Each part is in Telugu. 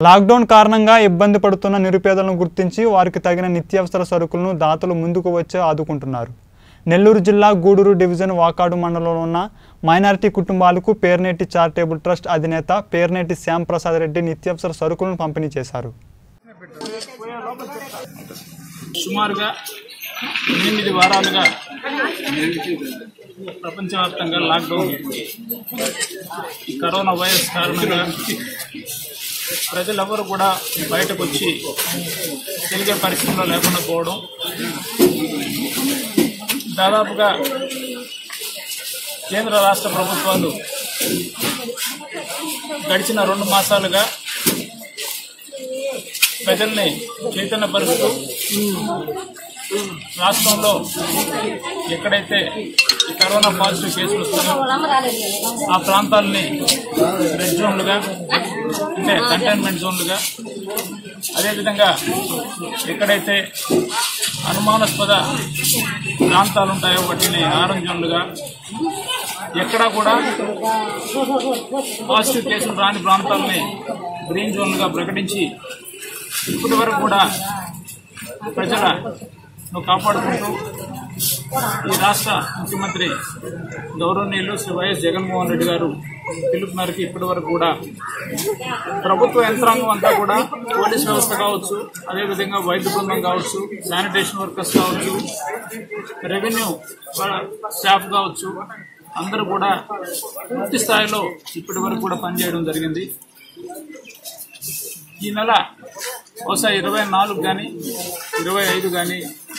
లాక్డౌన్ కారణంగా ఇబ్బంది పడుతున్న నిరుపేదలను గుర్తించి వారికి తగిన నిత్యావసర సరుకులను దాతలు ముందుకు వచ్చి ఆదుకుంటున్నారు నెల్లూరు జిల్లా గూడూరు డివిజన్ వాకాడు మండలంలో ఉన్న మైనారిటీ కుటుంబాలకు పేర్నేటి చారిటబుల్ ట్రస్ట్ అధినేత పేర్నేటి శ్యామ్ ప్రసాద్ రెడ్డి నిత్యావసర సరుకులను పంపిణీ చేశారు సుమారుగా ఎనిమిది వారాలుగా ప్రపంచవ్యాప్తంగా లాక్డౌన్ ఈ కరోనా వైరస్ కారణంగా ప్రజలెవరు కూడా బయటకు వచ్చి తిరిగే పరిస్థితుల్లో లేకుండా పోవడం దాదాపుగా కేంద్ర రాష్ట్ర ప్రభుత్వాలు గడిచిన రెండు మాసాలుగా ప్రజల్ని చైతన్యపరుస్తూ రాష్ట్రంలో ఎక్కడైతే ఈ కరోనా పాజిటివ్ కేసులు వస్తున్నాయో ఆ ప్రాంతాలని రెడ్ జోన్లుగా అంటే కంటైన్మెంట్ జోన్లుగా అదేవిధంగా ఎక్కడైతే అనుమానాస్పద ప్రాంతాలు ఉంటాయో వాటిని ఆరెంజ్ జోన్లుగా ఎక్కడా కూడా పాజిటివ్ కేసులు రాని ప్రాంతాలని గ్రీన్ జోన్లుగా ప్రకటించి ఇప్పటి వరకు కూడా ప్రజలను కాపాడుకుంటూ ఈ రాష్ట్ర ముఖ్యమంత్రి గౌరవనీయులు శ్రీ వైఎస్ జగన్మోహన్ రెడ్డి గారు పిలుపు మేరకు ఇప్పటి వరకు కూడా ప్రభుత్వ యంత్రాంగం అంతా కూడా పోలీస్ వ్యవస్థ కావచ్చు అదేవిధంగా వైద్య బృందం కావచ్చు శానిటేషన్ వర్కర్స్ కావచ్చు రెవెన్యూ స్టాఫ్ కావచ్చు అందరూ కూడా పూర్తి స్థాయిలో ఇప్పటి వరకు కూడా పనిచేయడం జరిగింది ఈ నెల బహుశా ఇరవై నాలుగు కానీ ఇరవై ఐదు కానీ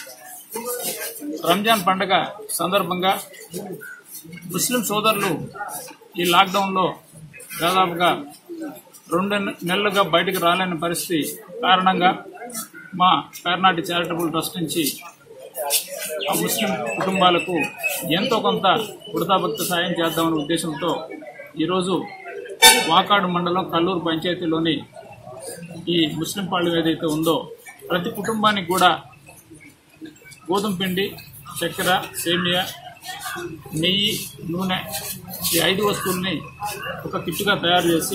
రంజాన్ పండగ సందర్భంగా ముస్లిం సోదరులు ఈ లాక్డౌన్లో దాదాపుగా రెండు నెలలుగా బయటకు రాలేని పరిస్థితి కారణంగా మా పేర్నాటి చారిటబుల్ ట్రస్ట్ నుంచి ఆ ముస్లిం కుటుంబాలకు ఎంతో కొంత వృధాభక్త సాయం చేద్దామనే ఉద్దేశంతో ఈరోజు వాకాడు మండలం కల్లూరు పంచాయతీలోని ఈ ముస్లిం పాళెం ఏదైతే ఉందో ప్రతి కుటుంబానికి కూడా గోధుమ పిండి చక్కెర సేమియా నెయ్యి నూనె ఈ ఐదు వస్తువుల్ని ఒక కిట్టుగా తయారు చేసి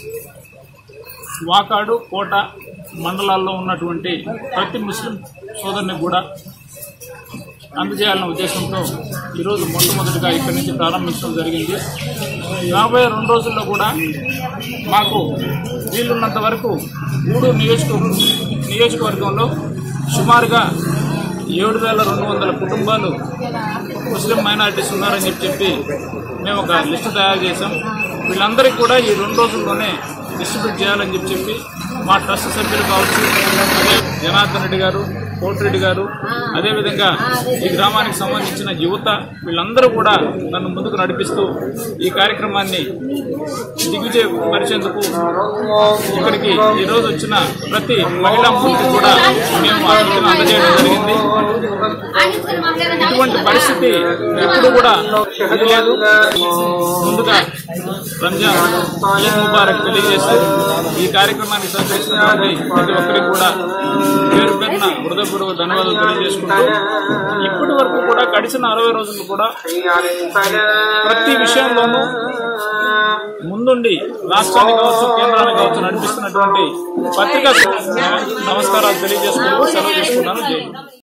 వాకాడు కోట మండలాల్లో ఉన్నటువంటి ప్రతి ముస్లిం సోదరుని కూడా అందజేయాలన్న ఉద్దేశంతో ఈరోజు మొట్టమొదటిగా ఇక్కడి నుంచి ప్రారంభించడం జరిగింది రాబోయే రెండు రోజుల్లో కూడా మాకు వీలున్నంత వరకు మూడు నియోజకవర్గ నియోజకవర్గంలో సుమారుగా ఏడు వేల రెండు వందల కుటుంబాలు ముస్లిం మైనారిటీస్ ఉన్నారని చెప్పి చెప్పి మేము ఒక లిస్టు తయారు చేశాం వీళ్ళందరికీ కూడా ఈ రెండు రోజుల్లోనే డిస్ట్రిబ్యూట్ చేయాలని చెప్పి చెప్పి మా ట్రస్ట్ సభ్యులు కావచ్చు అదే జనార్దన్ రెడ్డి గారు కోటిరెడ్డి గారు అదేవిధంగా ఈ గ్రామానికి సంబంధించిన యువత వీళ్ళందరూ కూడా నన్ను ముందుకు నడిపిస్తూ ఈ కార్యక్రమాన్ని దిగ్విజయ పరిచేందుకు ఇక్కడికి ఈ రోజు వచ్చిన ప్రతి మహిళా మూర్తి కూడా మేము ఆతిథ్యం అందజేయడం జరిగింది ఇటువంటి పరిస్థితి ఎప్పుడు కూడా ఇది లేదు ముందుగా రంజాన్ ఈద్ ముబారక్ తెలియజేస్తూ ఈ కార్యక్రమానికి సహకరిస్తున్నటువంటి ప్రతి ఒక్కరికి కూడా పేరు పేరున హృదయపూర్వక ధన్యవాదాలు తెలియజేసుకుంటూ ఇప్పటి వరకు కూడా గడిచిన అరవై రోజులు కూడా ప్రతి విషయంలోనూ ముందుండి రాష్ట్రాన్ని కావచ్చు కేంద్రాన్ని కావచ్చు నడిపిస్తున్నటువంటి పత్రికా నమస్కారాలు తెలియజేసుకుంటూ సెలవు చేసుకున్నాను జై హింద్.